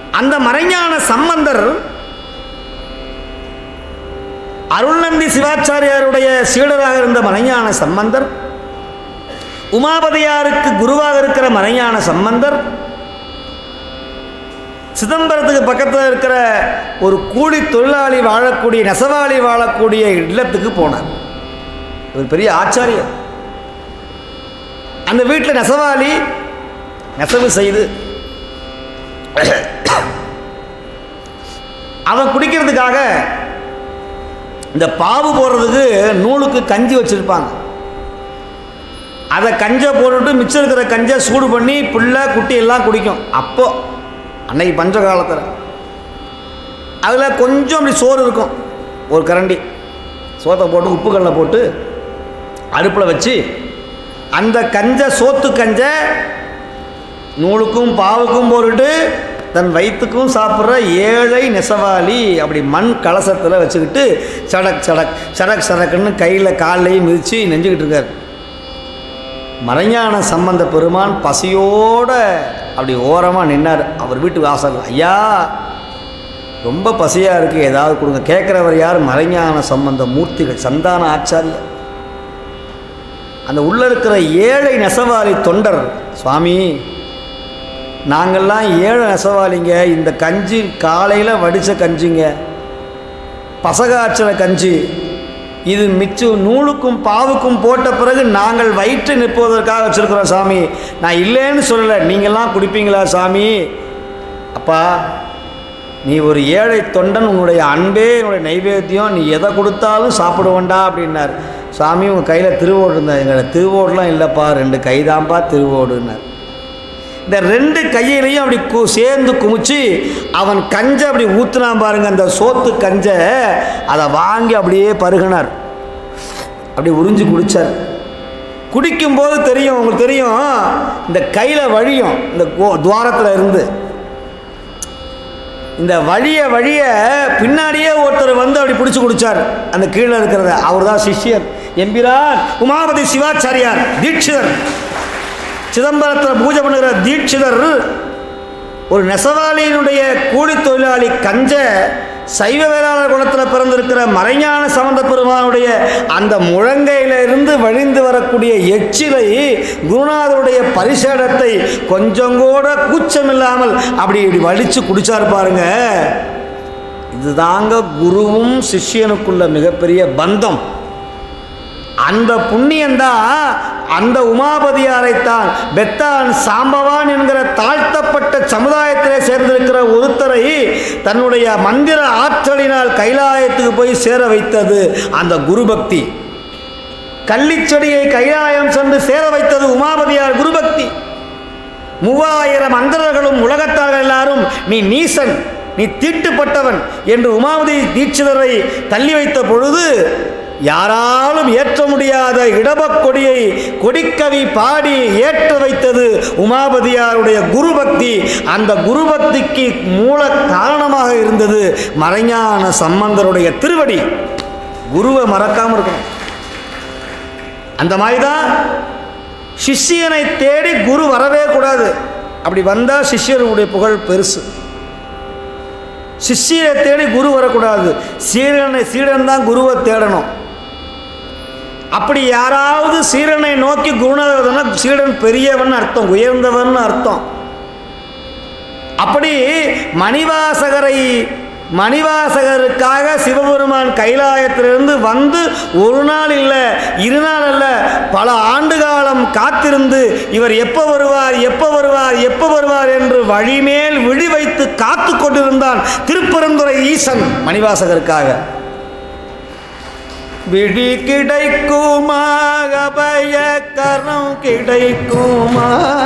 அந்த மறைஞான சம்பந்தர் அருள்நந்தி சிவாச்சாரியாருடைய சீடராக இருந்த மறைஞான சம்பந்தர் உமாபதியாருக்கு குருவாக இருக்கிற மறைஞான சம்பந்தர் சிதம்பரத்துக்கு பக்கத்தில் இருக்கிற ஒரு கூலி தொழிலாளி வாழக்கூடிய நெசவாளி வாழக்கூடிய இல்லத்துக்கு போனார் ஒரு பெரிய ஆச்சாரியர் அந்த வீட்டில் நெசவாளி நெசவு செய்து அவன் குடிக்கிறதுக்காக இந்த பாவு போடுறதுக்கு நூலுக்கு கஞ்சி வச்சுருப்பாங்க அதை கஞ்சை போட்டுட்டு மிச்சம் இருக்கிற கஞ்சை சூடு பண்ணி பிள்ளை குட்டி எல்லாம் குடிக்கும் அப்போ அன்னைக்கு பஞ்ச காலத்தில் அதில் கொஞ்சம் அப்படி சோறு இருக்கும் ஒரு கரண்டி சோத்தை போட்டு உப்பு கல்லை போட்டு அடுப்பில் வச்சு அந்த கஞ்சை சோத்து கஞ்சை நூலுக்கும் பாவுக்கும் போட்டுட்டு தன் வயிற்றுக்கும் சாப்பிட்ற ஏழை நெசவாளி அப்படி மண் கலசத்தில் வச்சுக்கிட்டு சடக் சடக் சடக் சடக்குன்னு கையில் காலையும் மிதித்து நெஞ்சுக்கிட்டு இருக்கார் மறைஞான சம்பந்த பெருமான் பசியோட அப்படி ஓரமாக நின்னார் அவர் வீட்டு வாசல் ஐயா ரொம்ப பசியாக இருக்குது ஏதாவது கொடுங்க கேட்குறவர் யார் மறைஞான சம்பந்த மூர்த்திகள் சந்தான ஆச்சாரியார் அந்த உள்ள இருக்கிற ஏழை நெசவாளி தொண்டர் சுவாமி நாங்கள்லாம் ஏழை நெசவாளிங்க இந்த கஞ்சி காலையில் வடித்த கஞ்சிங்க பசகாய்ச்சல கஞ்சி இது மிச்சம் நூலுக்கும் பாவுக்கும் போட்ட பிறகு நாங்கள் வயிற்று நிற்பதற்காக வச்சுருக்குறோம் சாமி நான் இல்லைன்னு சொல்லலை நீங்கள்லாம் குடிப்பீங்களா சாமி அப்பா நீ ஒரு ஏழை தொண்டன் உன்னுடைய அன்பே என்னுடைய நைவேத்தியம் நீ எதை கொடுத்தாலும் சாப்பிடுவேண்டா அப்படின்னார் சாமி உங்கள் கையில் திருவோடு இருந்தார் எங்களை திருவோடுலாம் இல்லைப்பா ரெண்டு கைதான்பா திருவோடுன்னார் இந்த ரெண்டு கையிலையும் அப்படி கு சேர்ந்து குமிச்சு அவன் கஞ்சை அப்படி ஊற்றுனான் பாருங்க அந்த சோத்து கஞ்சை அதை வாங்கி அப்படியே பருகினார் அப்படி உறிஞ்சு குடித்தார் குடிக்கும்போது தெரியும் உங்களுக்கு தெரியும் இந்த கையில் வழியும் இந்த துவாரத்தில் இருந்து இந்த வழிய வழிய பின்னாடியே ஒருத்தர் வந்து அப்படி பிடிச்சி குடிச்சார் அந்த கீழே இருக்கிறத அவர் தான் சிஷ்யர் எம்பிரான் உமாபதி சிவாச்சாரியார் தீட்சிதர் சிதம்பரத்தில் பூஜை பண்ணுகிற தீட்சிதர் ஒரு நெசவாளியினுடைய கூலி தொழிலாளி கஞ்ச சைவ வேளாளர் குலத்தில் பிறந்திருக்கிற மறைஞான சம்பந்த பெருமானுடைய அந்த முழங்கையில இருந்து வழிந்து வரக்கூடிய எச்சிலை குருநாதருடைய பரிசேடத்தை கொஞ்சம் கூட கூச்சமில்லாமல் அப்படி இப்படி வலிச்சு குடிச்சார் பாருங்க இதுதாங்க குருவும் சிஷ்யனுக்குள்ள மிகப்பெரிய பந்தம் அந்த புண்ணியந்தான் அந்த உமாபதியாரைத்தான் பெத்தான் சாம்பவான் என்கிற தாழ்த்தப்பட்ட சமுதாயத்திலே சேர்ந்திருக்கிற ஒருத்தரை தன்னுடைய மந்திர ஆற்றலினால் கைலாயத்துக்கு போய் சேர வைத்தது அந்த குருபக்தி கள்ளிச்செடியை கைலாயம் சென்று சேர வைத்தது உமாபதியார் குருபக்தி மூவாயிரம் அந்தரர்களும் உலகத்தார்கள் எல்லாரும் நீ நீசன் நீ தீட்டுப்பட்டவன் என்று உமாபதி தீட்சிதரை தள்ளி வைத்த பொழுது யாராலும் ஏற்ற முடியாத இடபக் கொடியை கொடிக்கவி பாடி ஏற்ற வைத்தது உமாபதியாருடைய குருபக்தி அந்த குருபக்திக்கு மூல காரணமாக இருந்தது மறைஞான சம்பந்தருடைய திருவடி குருவை மறக்காமல் இருக்கணும் அந்த மாதிரி தான் சிஷ்யனை தேடி குரு வரவே கூடாது அப்படி வந்தால் சிஷ்யருடைய புகழ் பெருசு சிஷ்யரை தேடி குரு வரக்கூடாது சீடனை சீடன் தான் குருவை தேடணும் அப்படி யாராவது சீடனை நோக்கி குருநாதர்னா சீடன் பெரியவன் அர்த்தம் உயர்ந்தவன் அர்த்தம் அப்படி மணிவாசகரை மணிவாசகருக்காக சிவபெருமான் கைலாயத்திலிருந்து வந்து ஒரு நாள் இல்லை இரு நாள் அல்ல பல ஆண்டு காலம் காத்திருந்து இவர் எப்போ வருவார் எப்போ வருவார் எப்போ வருவார் என்று வழிமேல் விழி வைத்து காத்து கொண்டிருந்தான் திருப்பெருந்துறை ஈசன் மணிவாசகருக்காக விழி கிடைக்குமா அபய கரம் கிடைக்குமா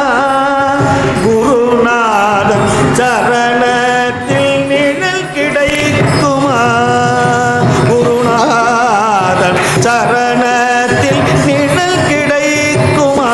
குருநாதன் சரணத்தில் நிழல் கிடைக்குமா குருநாதன் சரணத்தில் நிழல் கிடைக்குமா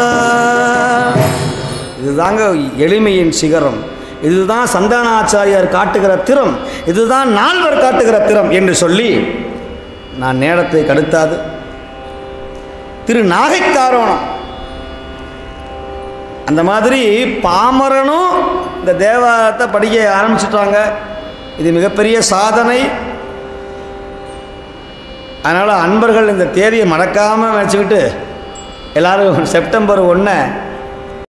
இதுதாங்க எளிமையின் சிகரம் இதுதான் சந்தானாச்சாரியார் காட்டுகிற திறம் இதுதான் நால்வர் காட்டுகிற திறம் என்று சொல்லி நான் நேரத்தை கடுத்தாது திரு நாகைக்காரோணம் அந்த மாதிரி பாமரனும் இந்த தேவாரத்தை படிக்க ஆரம்பிச்சிட்டாங்க இது மிகப்பெரிய சாதனை அதனால் அன்பர்கள் இந்த தேதியை மறக்காமல் வச்சுக்கிட்டு எல்லோரும் செப்டம்பர் ஒன்றை